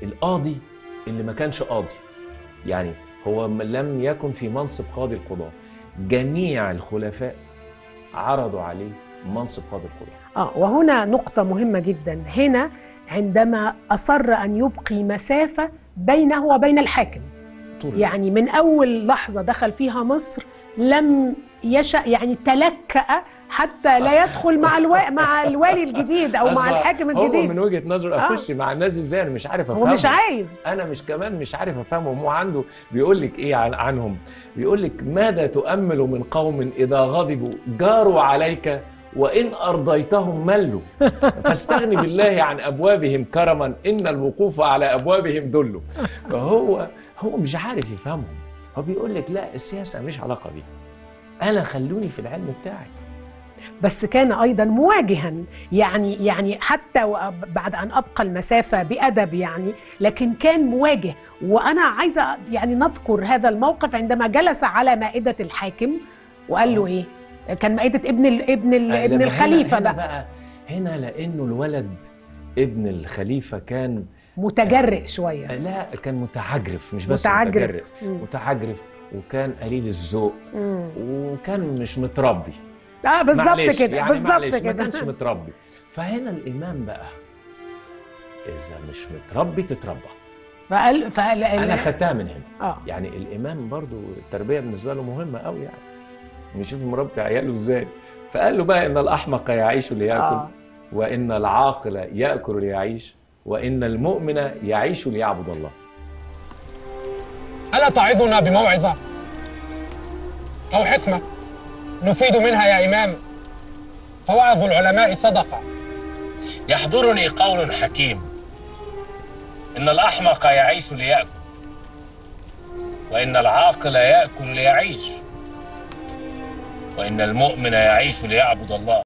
القاضي اللي ما كانش قاضي يعني هو م- لم يكن في منصب قاضي القضاة جميع الخلفاء عرضوا عليه منصب قاضي القضاة اه وهنا نقطة مهمة جدا هنا عندما أصر أن يبقي مسافة بينه وبين الحاكم طول الوقت. يعني من أول لحظة دخل فيها مصر لم يشأ يعني تلكأ حتى لا يدخل مع الوا... مع الوالي الجديد أو مع أصل الحاكم هو الجديد من وجهة نظره آه. اخش مع الناس ازاي انا مش عارف هو افهمه مش عايز انا مش كمان مش عارف افهمهم هو عنده بيقول لك ايه عن عنهم بيقول لك ماذا تؤمل من قوم اذا غضبوا جاروا عليك وان ارضيتهم ملوا فاستغني بالله عن ابوابهم كرما ان الوقوف على ابوابهم دل فهو هو مش عارف يفهمهم هو بيقول لك لا السياسه مش علاقه بيها انا خلوني في العلم بتاعي بس كان ايضا مواجها يعني يعني حتى وأب- بعد ان ابقى المسافه بادب يعني لكن كان مواجه وانا عايزه يعني نذكر هذا الموقف عندما جلس على مائده الحاكم وقال له آه. ايه كان مائده ابن ال ابن ال آه، ابن لما الخليفه هنا, هنا بقى بقى هنا لانه الولد ابن الخليفه كان متجرئ شويه لا كان متعجرف مش بس متعجرف متجرئ مم. متعجرف وكان قليل الذوق مم. وكان مش متربي اه بالظبط معلش، كده يعني بالظبط معلش، ما كده كانش متربي فهنا الامام بقى اذا مش متربي تتربى فقال فقال انا خدتها من هنا اه يعني الامام برضو التربيه بالنسبه له مهمه قوي يعني نشوف مربي عياله ازاي فقال له بقى ان الاحمق يعيش لياكل آه. وان العاقل ياكل ليعيش وان المؤمن يعيش ليعبد الله ألا تعظنا بموعظة أو حكمة نفيد منها يا إمام فوعظ العلماء صدقة يحضرني قول حكيم إن الأحمق يعيش ليأكل وإن العاقل يأكل ليعيش وإن المؤمن يعيش ليعبد الله